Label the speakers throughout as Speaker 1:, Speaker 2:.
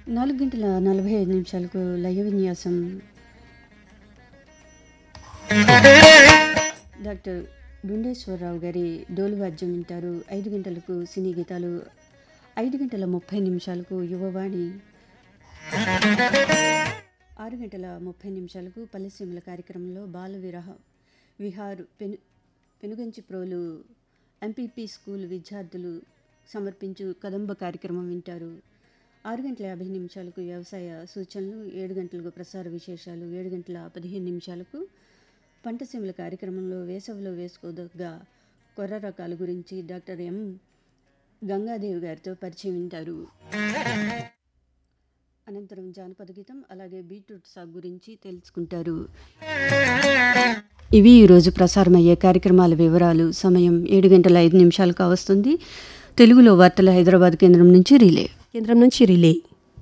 Speaker 1: నాలుగు గంటల నలభై ఐదు నిమిషాలకు లయ విన్యాసం డాక్టర్ గుండేశ్వరరావు గారి డోలు వాద్యం వింటారు ఐదు గంటలకు సినీ గీతాలు ఐదు గంటల ముప్పై నిమిషాలకు యువవాణి ఆరు గంటల ముప్పై నిమిషాలకు పల్లెసీమల కార్యక్రమంలో బాల విరహ విహార్ పెను పెనుగంచి ప్రోలు ఎంపీపీ స్కూల్ విద్యార్థులు సమర్పించు కదంబ కార్యక్రమం వింటారు ఆరు గంటల యాభై నిమిషాలకు వ్యవసాయ సూచనలు ఏడు గంటలకు ప్రసార విశేషాలు ఏడు గంటల పదిహేను నిమిషాలకు పంటసీమల కార్యక్రమంలో వేసవిలో వేసుకోదగ్గ కొర్ర రకాల గురించి డాక్టర్ ఎం గంగాదేవి గారితో పరిచయం వింటారు అనంతరం జానపద గీతం అలాగే బీట్రూట్ సాగు గురించి తెలుసుకుంటారు ఇవి ఈరోజు ప్రసారమయ్యే కార్యక్రమాల వివరాలు సమయం ఏడు గంటల ఐదు నిమిషాలకు వస్తుంది తెలుగులో వార్తలు హైదరాబాద్ కేంద్రం నుంచి రిలే
Speaker 2: కేంద్రం నుంచి రిలే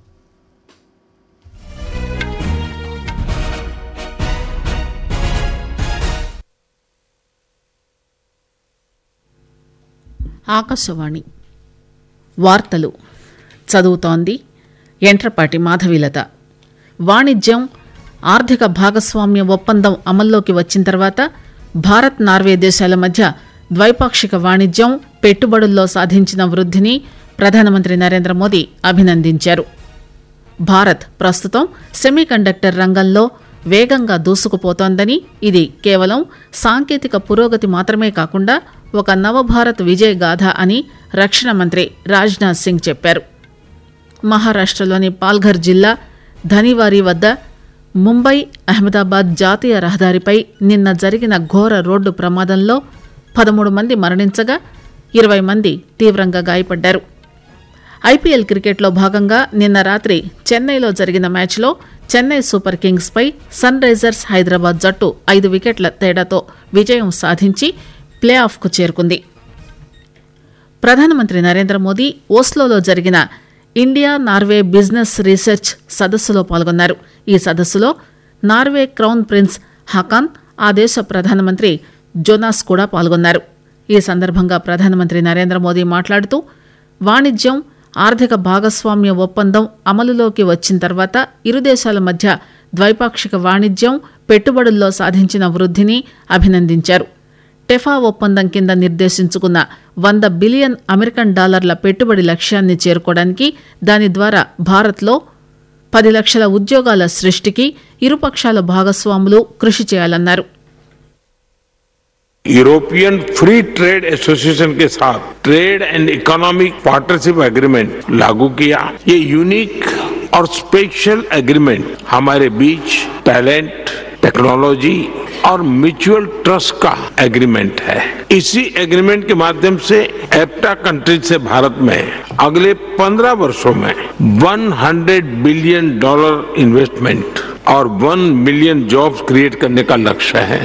Speaker 3: ఆకాశవాణి వార్తలు చదువుతోంది ఎంట్రపాటి మాధవీలత వాణిజ్యం ఆర్థిక భాగస్వామ్య ఒప్పందం అమల్లోకి వచ్చిన తర్వాత భారత్ నార్వే దేశాల మధ్య ద్వైపాక్షిక వాణిజ్యం పెట్టుబడుల్లో సాధించిన వృద్ధిని ప్రధానమంత్రి నరేంద్ర మోదీ అభినందించారు భారత్ ప్రస్తుతం సెమీకండక్టర్ రంగంలో వేగంగా దూసుకుపోతోందని ఇది కేవలం సాంకేతిక పురోగతి మాత్రమే కాకుండా ఒక నవభారత్ విజయ గాథ అని రక్షణ మంత్రి రాజ్నాథ్ సింగ్ చెప్పారు మహారాష్ట్రలోని పాల్ఘర్ జిల్లా ధనివారి వద్ద ముంబై అహ్మదాబాద్ జాతీయ రహదారిపై నిన్న జరిగిన ఘోర రోడ్డు ప్రమాదంలో పదమూడు మంది మరణించగా ఇరవై మంది తీవ్రంగా గాయపడ్డారు ఐపీఎల్ క్రికెట్లో భాగంగా నిన్న రాత్రి చెన్నైలో జరిగిన మ్యాచ్లో చెన్నై సూపర్ కింగ్స్ పై సన్ రైజర్స్ హైదరాబాద్ జట్టు ఐదు వికెట్ల తేడాతో విజయం సాధించి ప్లే ఆఫ్కు చేరుకుంది ప్రధానమంత్రి నరేంద్ర మోదీ ఓస్లోలో జరిగిన ఇండియా నార్వే బిజినెస్ రీసెర్చ్ సదస్సులో పాల్గొన్నారు ఈ సదస్సులో నార్వే క్రౌన్ ప్రిన్స్ హకాన్ ఆ దేశ ప్రధానమంత్రి జోనాస్ కూడా పాల్గొన్నారు ఈ సందర్భంగా ప్రధానమంత్రి నరేంద్ర మోదీ మాట్లాడుతూ వాణిజ్యం ఆర్థిక భాగస్వామ్య ఒప్పందం అమలులోకి వచ్చిన తర్వాత ఇరు దేశాల మధ్య ద్వైపాక్షిక వాణిజ్యం పెట్టుబడుల్లో సాధించిన వృద్ధిని అభినందించారు టెఫా ఒప్పందం కింద నిర్దేశించుకున్న వంద బిలియన్ అమెరికన్ డాలర్ల పెట్టుబడి లక్ష్యాన్ని చేరుకోవడానికి దాని ద్వారా భారత్లో పది లక్షల ఉద్యోగాల సృష్టికి ఇరుపక్షాల భాగస్వాములు కృషి చేయాలన్నారు
Speaker 4: यूरोपियन फ्री ट्रेड एसोसिएशन के साथ trade and economic partnership agreement लागू किया ये यूनिक और स्पेशल एग्रीमेंट हमारे बीच टैलेंट टेक्नोलॉजी और म्यूचुअल ट्रस्ट का एग्रीमेंट है इसी एग्रीमेंट के माध्यम से एप्टा कंट्रीज से भारत में अगले 15 वर्षों में 100 बिलियन डॉलर इन्वेस्टमेंट और 1 मिलियन जॉब्स क्रिएट करने का लक्ष्य है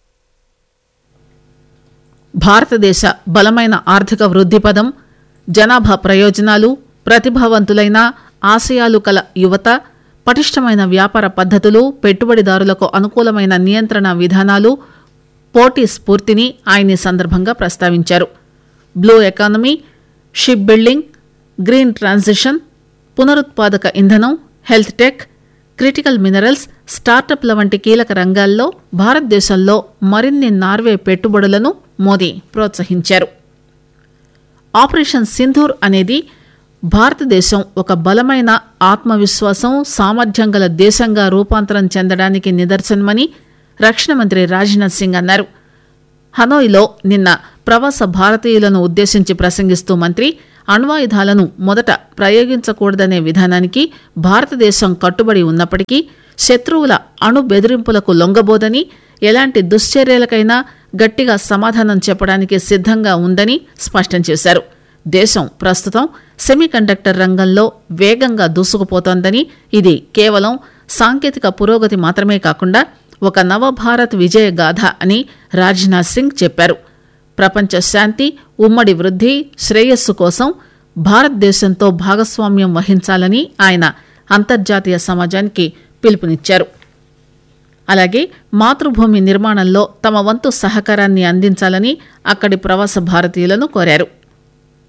Speaker 3: భారతదేశ బలమైన ఆర్థిక వృద్ధి పదం జనాభా ప్రయోజనాలు ప్రతిభావంతులైన ఆశయాలు కల యువత పటిష్టమైన వ్యాపార పద్ధతులు పెట్టుబడిదారులకు అనుకూలమైన నియంత్రణ విధానాలు పోటీ స్ఫూర్తిని ఆయన ఈ సందర్భంగా ప్రస్తావించారు blue economy ship building green transition పునరుత్పాదక ఇంధనం హెల్త్ టెక్ క్రిటికల్ మినరల్స్ స్టార్టప్ల వంటి కీలక రంగాల్లో భారతదేశంలో మరిన్ని నార్వే పెట్టుబడులను మోదీ ప్రోత్సహించారు ఆపరేషన్ సింధూర్ అనేది భారతదేశం ఒక బలమైన ఆత్మవిశ్వాసం సామర్థ్యం గల దేశంగా రూపాంతరం చెందడానికి నిదర్శనమని రక్షణ మంత్రి రాజ్నాథ్ సింగ్ అన్నారు హనోయిలో నిన్న ప్రవాస భారతీయులను ఉద్దేశించి ప్రసంగిస్తూ మంత్రి అణ్వాయుధాలను మొదట ప్రయోగించకూడదనే విధానానికి భారతదేశం కట్టుబడి ఉన్నప్పటికీ శత్రువుల అణు బెదిరింపులకు లొంగబోదని ఎలాంటి దుశ్చర్యలకైనా గట్టిగా సమాధానం చెప్పడానికి సిద్ధంగా ఉందని స్పష్టం చేశారు దేశం ప్రస్తుతం సెమీకండక్టర్ రంగంలో వేగంగా దూసుకుపోతోందని ఇది కేవలం సాంకేతిక పురోగతి మాత్రమే కాకుండా ఒక నవభారత్ విజయ గాథ అని రాజ్నాథ్ సింగ్ చెప్పారు ప్రపంచ శాంతి ఉమ్మడి వృద్ధి శ్రేయస్సు కోసం భారతదేశంతో భాగస్వామ్యం వహించాలని ఆయన అంతర్జాతీయ సమాజానికి పిలుపునిచ్చారు అలాగే మాతృభూమి నిర్మాణంలో తమ వంతు సహకారాన్ని అందించాలని అక్కడి ప్రవాస భారతీయులను కోరారు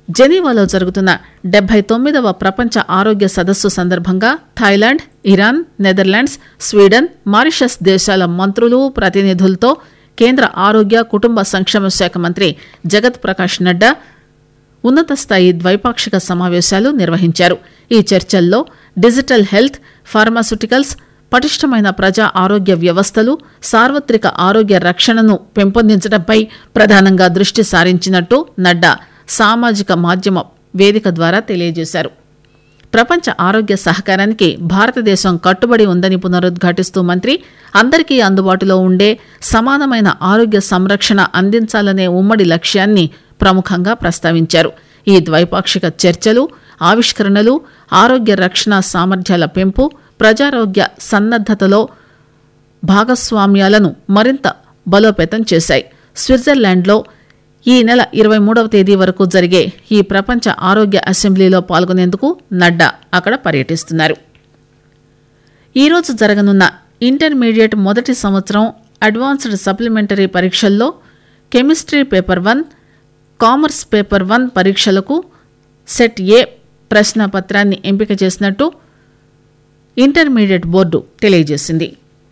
Speaker 3: జెనీవాలో జరుగుతున్న డెబ్బై తొమ్మిదవ ప్రపంచ ఆరోగ్య సదస్సు సందర్భంగా Thailand Iran Netherlands Sweden Mauritius దేశాల మంత్రులు ప్రతినిధులతో కేంద్ర ఆరోగ్య కుటుంబ సంక్షేమ శాఖ మంత్రి జగత్ ప్రకాష్ నడ్డా ఉన్నత స్థాయి ద్వైపాక్షిక సమావేశాలు నిర్వహించారు ఈ చర్చల్లో డిజిటల్ హెల్త్ ఫార్మాస్యూటికల్స్ పటిష్టమైన ప్రజా ఆరోగ్య వ్యవస్థలు సార్వత్రిక ఆరోగ్య రక్షణను పెంపొందించడంపై ప్రధానంగా దృష్టి సారించినట్టు నడ్డా సామాజిక మాధ్యమ వేదిక ద్వారా తెలియజేశారు ప్రపంచ ఆరోగ్య సహకారానికి భారతదేశం కట్టుబడి ఉందని పునరుద్ఘాటిస్తూ మంత్రి అందరికీ అందుబాటులో ఉండే సమానమైన ఆరోగ్య సంరక్షణ అందించాలనే ఉమ్మడి లక్ష్యాన్ని ప్రముఖంగా ప్రస్తావించారు ఈ ద్వైపాక్షిక చర్చలు ఆవిష్కరణలు ఆరోగ్య రక్షణ సామర్థ్యాల పెంపు ప్రజారోగ్య సన్నద్దతలో భాగస్వామ్యాలను మరింత బలోపేతం చేశాయి స్విట్జర్లాండ్లో ఈ నెల ఇరవై మూడవ తేదీ వరకు జరిగే ఈ ప్రపంచ ఆరోగ్య అసెంబ్లీలో పాల్గొనేందుకు నడ్డా అక్కడ పర్యటిస్తున్నారు ఈరోజు జరగనున్న ఇంటర్మీడియట్ మొదటి సంవత్సరం అడ్వాన్స్డ్ సప్లిమెంటరీ పరీక్షల్లో chemistry paper one commerce paper one పరీక్షలకు సెట్ ఏ ప్రశ్న పత్రాన్ని ఎంపిక చేసినట్టు ఇంటర్మీడియట్ బోర్డు తెలియజేసింది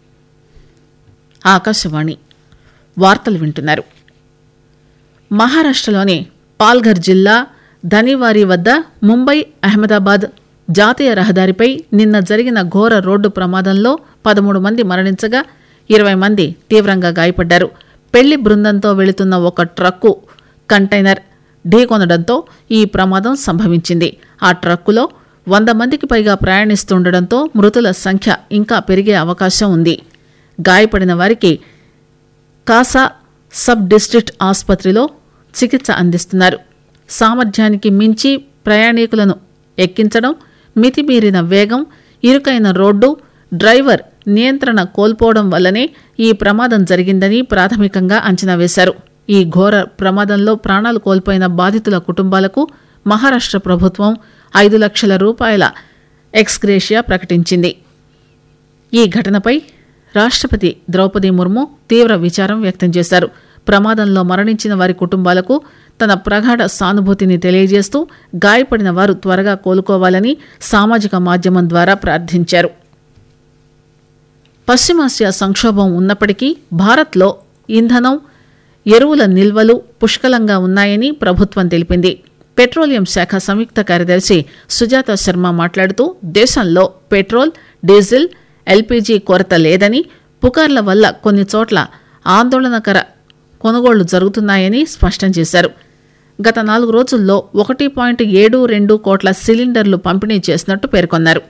Speaker 3: ఆకాశవాణి వార్తలు వింటున్నారు మహారాష్ట్రలోని పాల్ఘర్ జిల్లా ధనివారి వద్ద ముంబై అహ్మదాబాద్ జాతీయ రహదారిపై నిన్న జరిగిన ఘోర రోడ్డు ప్రమాదంలో పదమూడు మంది మరణించగా ఇరవై మంది తీవ్రంగా గాయపడ్డారు పెళ్లి బృందంతో వెళుతున్న ఒక ట్రక్కు కంటైనర్ ఢీకొనడంతో ఈ ప్రమాదం సంభవించింది ఆ ట్రక్కులో వంద మందికి పైగా ప్రయాణిస్తుండటంతో మృతుల సంఖ్య ఇంకా పెరిగే అవకాశం ఉంది గాయపడిన వారికి కాసా సబ్ డిస్ట్రిక్ట్ ఆసుపత్రిలో చికిత్స అందిస్తున్నారు సామర్థ్యానికి మించి ప్రయాణికులను ఎక్కించడం మితిమీరిన వేగం ఇరుకైన రోడ్డు డ్రైవర్ నియంత్రణ కోల్పోవడం వల్లనే ఈ ప్రమాదం జరిగిందని ప్రాథమికంగా అంచనా వేశారు ఈ ఘోర ప్రమాదంలో ప్రాణాలు కోల్పోయిన బాధితుల కుటుంబాలకు మహారాష్ట్ర ప్రభుత్వం ఐదు లక్షల రూపాయల ఎక్స్గ్రేషియా ప్రకటించింది ఈ ఘటనపై రాష్ట్రపతి ద్రౌపది ముర్ము తీవ్ర విచారం వ్యక్తం చేశారు ప్రమాదంలో మరణించిన వారి కుటుంబాలకు తన ప్రగాఢ సానుభూతిని తెలియజేస్తూ గాయపడిన వారు త్వరగా కోలుకోవాలని సామాజిక మాధ్యమం ద్వారా ప్రార్థించారు పశ్చిమాసియా సంక్షోభం ఉన్నప్పటికీ భారత్లో ఇంధనం ఎరువుల నిల్వలు పుష్కలంగా ఉన్నాయని ప్రభుత్వం తెలిపింది పెట్రోలియం శాఖ సంయుక్త కార్యదర్శి సుజాత శర్మ మాట్లాడుతూ దేశంలో పెట్రోల్ డీజిల్ ఎల్పీజీ కొరత లేదని పుకార్ల వల్ల కొన్ని చోట్ల ఆందోళనకర కొనుగోళ్లు జరుగుతున్నాయని స్పష్టం చేశారు గత నాలుగు రోజుల్లో ఒకటి పాయింట్ ఏడు రెండు కోట్ల సిలిండర్లు పంపిణీ చేసినట్టు పేర్కొన్నారు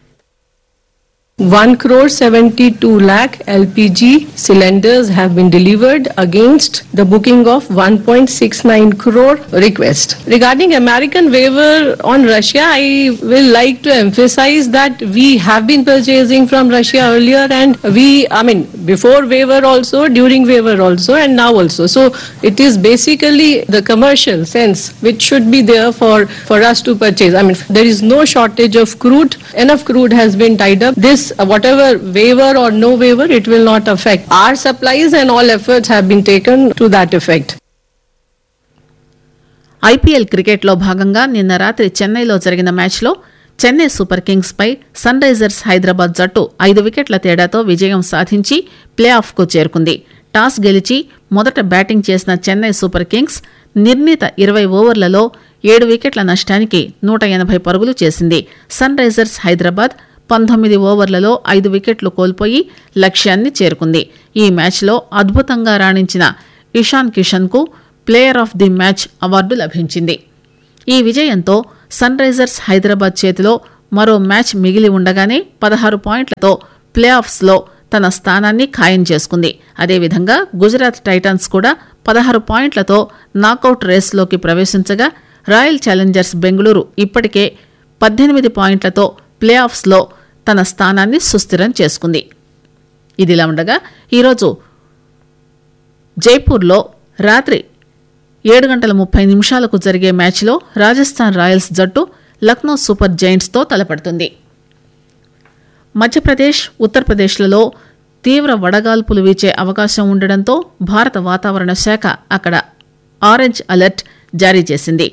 Speaker 2: 1 crore 72 lakh LPG cylinders have been delivered against the booking of 1.69 crore request. Regarding American waiver on Russia, I will like to emphasize that we have been purchasing from Russia earlier and we, I mean, before waiver also, during waiver also and now also. So it is basically the commercial sense which should be there for, for us to purchase. I mean, there is no shortage of crude. Enough crude has been tied up. This, uh, whatever waiver or no waiver, it will not affect. Our supplies and all efforts have been taken to that effect.
Speaker 3: IPL క్రికెట్లో భాగంగా నిన్న రాత్రి చెన్నైలో జరిగిన మ్యాచ్లో Chennai Super Kings పై Sun Risers Hyderabad జట్టు ఐదు వికెట్ల తేడాతో విజయం సాధించి ప్లే ఆఫ్కు చేరుకుంది టాస్ గెలిచి మొదట బ్యాటింగ్ చేసిన చెన్నై సూపర్ కింగ్స్ నిర్ణీత ఇరవై ఓవర్లలో ఏడు వికెట్ల నష్టానికి నూట ఎనభై పరుగులు చేసింది సన్ రైజర్స్ హైదరాబాద్ పంతొమ్మిది ఓవర్లలో ఐదు వికెట్లు కోల్పోయి లక్ష్యాన్ని చేరుకుంది ఈ మ్యాచ్లో అద్భుతంగా రాణించిన ఇషాన్ కిషన్కు player of the match award లభించింది ఈ విజయంతో సన్ రైజర్స్ హైదరాబాద్ చేతిలో మరో మ్యాచ్ మిగిలి ఉండగానే పదహారు పాయింట్లతో ప్లే ఆఫ్స్లో తన స్థానాన్ని ఖాయం చేసుకుంది అదేవిధంగా గుజరాత్ టైటన్స్ కూడా పదహారు పాయింట్లతో నాకౌట్ రేస్లోకి ప్రవేశించగా రాయల్ ఛాలెంజర్స్ బెంగళూరు ఇప్పటికే పద్దెనిమిది పాయింట్లతో ప్లే ఆఫ్స్లో తన స్థానాన్ని సుస్థిరం చేసుకుంది ఇదిలా ఉండగా ఈరోజు జైపూర్లో రాత్రి ఏడు గంటల ముప్పై నిమిషాలకు జరిగే మ్యాచ్లో రాజస్థాన్ రాయల్స్ జట్టు లక్నో సూపర్ జైంట్స్తో తలపడుతుంది మధ్యప్రదేశ్ ఉత్తరప్రదేశ్లలో తీవ్ర వడగాల్పులు వీచే అవకాశం ఉండడంతో భారత వాతావరణ శాఖ అక్కడ ఆరెంజ్ అలర్ట్ జారీ చేసింది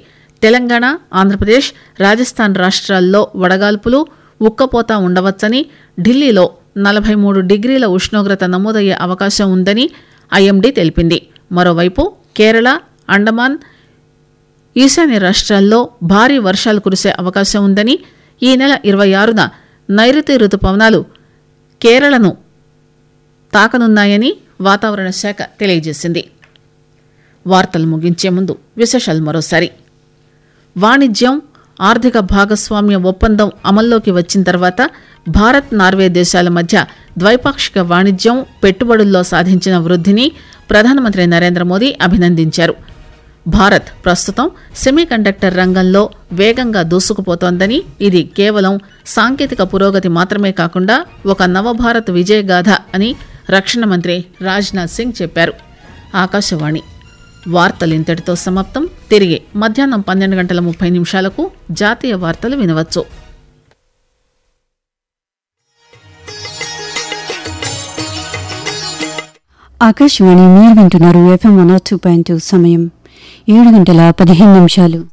Speaker 3: తెలంగాణ ఆంధ్రప్రదేశ్ రాజస్థాన్ రాష్ట్రాల్లో వడగాల్పులు ఉక్కపోత ఉండవచ్చని ఢిల్లీలో నలభై మూడు డిగ్రీల ఉష్ణోగ్రత నమోదయ్యే అవకాశం ఉందని ఐఎండీ తెలిపింది మరోవైపు కేరళ అండమాన్ ఈశాన్య రాష్ట్రాల్లో భారీ వర్షాలు కురిసే అవకాశం ఉందని ఈ నెల ఇరవై ఆరున నైరుతి రుతుపవనాలు కేరళను తాకనున్నాయని వాతావరణ శాఖ తెలియజేసింది వార్తలు ముగించే ముందు విశేషాలు మరోసారి వాణిజ్యం ఆర్థిక భాగస్వామ్య ఒప్పందం అమల్లోకి వచ్చిన తర్వాత భారత్ నార్వే దేశాల మధ్య ద్వైపాక్షిక వాణిజ్యం పెట్టుబడుల్లో సాధించిన వృద్ధిని ప్రధానమంత్రి నరేంద్ర మోదీ అభినందించారు భారత్ ప్రస్తుతం సెమీకండక్టర్ రంగంలో వేగంగా దూసుకుపోతోందని ఇది కేవలం సాంకేతిక పురోగతి మాత్రమే కాకుండా ఒక నవభారత్ విజయగాథ అని రక్షణ మంత్రి రాజ్నాథ్ సింగ్ చెప్పారు ఆకాశవాణి వార్తలు ఇంతటితో సమాప్తం తిరిగి మధ్యాహ్నం పన్నెండు గంటల ముప్పై నిమిషాలకు జాతీయ వార్తలు వినవచ్చు
Speaker 1: ఆకాశవాణి మీరు వింటున్నారు FM one two point two సమయం ఏడు గంటల పదిహేను నిమిషాలు